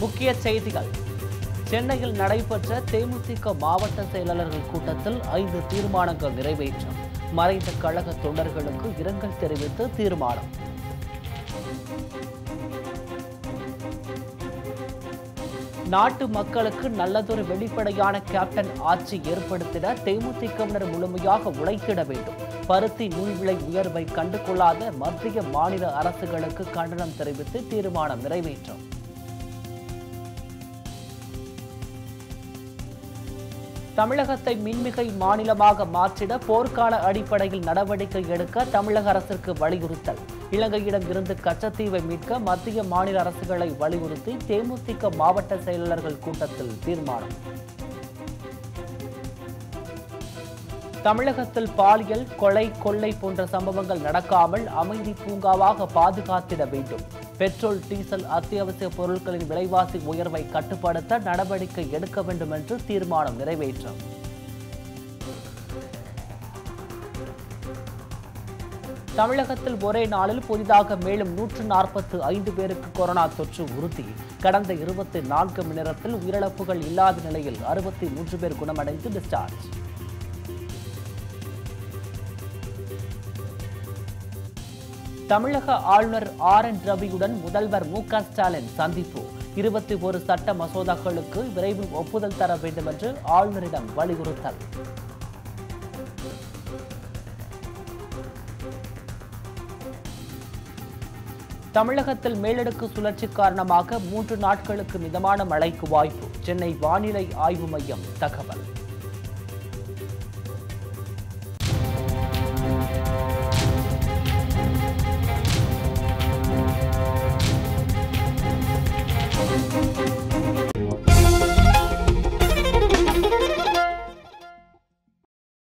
முக்கிய செய்திகள் சென்னையில் நடைபெற்ற தேமுதிக மாவட்ட செயலாளர்கள் கூட்டத்தில் ஐந்து தீர்மானங்கள் நிறைவேற்றம் மறைந்த கழக தொண்டர்களுக்கு இரங்கல் தெரிவித்து தீர்மானம் நாட்டு மக்களுக்கு நல்லதொரு வெளிப்படையான கேப்டன் ஆட்சி ஏற்படுத்திட தேமுதிகவினர் முழுமையாக உழைத்திட வேண்டும் பருத்தி நூல் விலை உயர்வை கண்டுகொள்ளாத மத்திய மாநில அரசுகளுக்கு கண்டனம் தெரிவித்து தீர்மானம் நிறைவேற்றம் தமிழகத்தை மின்மிகை மாநிலமாக மாற்றிட போர்க்கால அடிப்படையில் நடவடிக்கை எடுக்க தமிழக அரசிற்கு வலியுறுத்தல் இலங்கையிடம் இருந்து கச்சத்தீவை மீட்க மத்திய மாநில அரசுகளை வலியுறுத்தி தேமுதிக மாவட்ட செயலாளர்கள் கூட்டத்தில் தீர்மானம் தமிழகத்தில் பாலியல் கொலை கொள்ளை போன்ற சம்பவங்கள் நடக்காமல் அமைதி பூங்காவாக பாதுகாத்திட வேண்டும் பெட்ரோல் டீசல் அத்தியாவசிய பொருட்களின் விலைவாசி உயர்வை கட்டுப்படுத்த நடவடிக்கை எடுக்க வேண்டும் என்று தீர்மானம் நிறைவேற்றம் தமிழகத்தில் ஒரே நாளில் புதிதாக மேலும் நூற்று நாற்பத்து ஐந்து பேருக்கு கொரோனா தொற்று உறுதி கடந்த இருபத்தி நான்கு மணி நேரத்தில் உயிரிழப்புகள் இல்லாத நிலையில் அறுபத்தி மூன்று பேர் குணமடைந்து டிஸ்சார்ஜ் தமிழக ஆளுநர் ஆர் என் ரவியுடன் முதல்வர் மு க ஸ்டாலின் சந்திப்பு இருபத்தி ஒரு சட்ட மசோதாக்களுக்கு விரைவில் ஒப்புதல் தர வேண்டும் என்று ஆளுநரிடம் வலியுறுத்தல் தமிழகத்தில் மேலடுக்கு சுழற்சி காரணமாக மூன்று நாட்களுக்கு மிதமான மழைக்கு வாய்ப்பு சென்னை வானிலை ஆய்வு மையம் தகவல்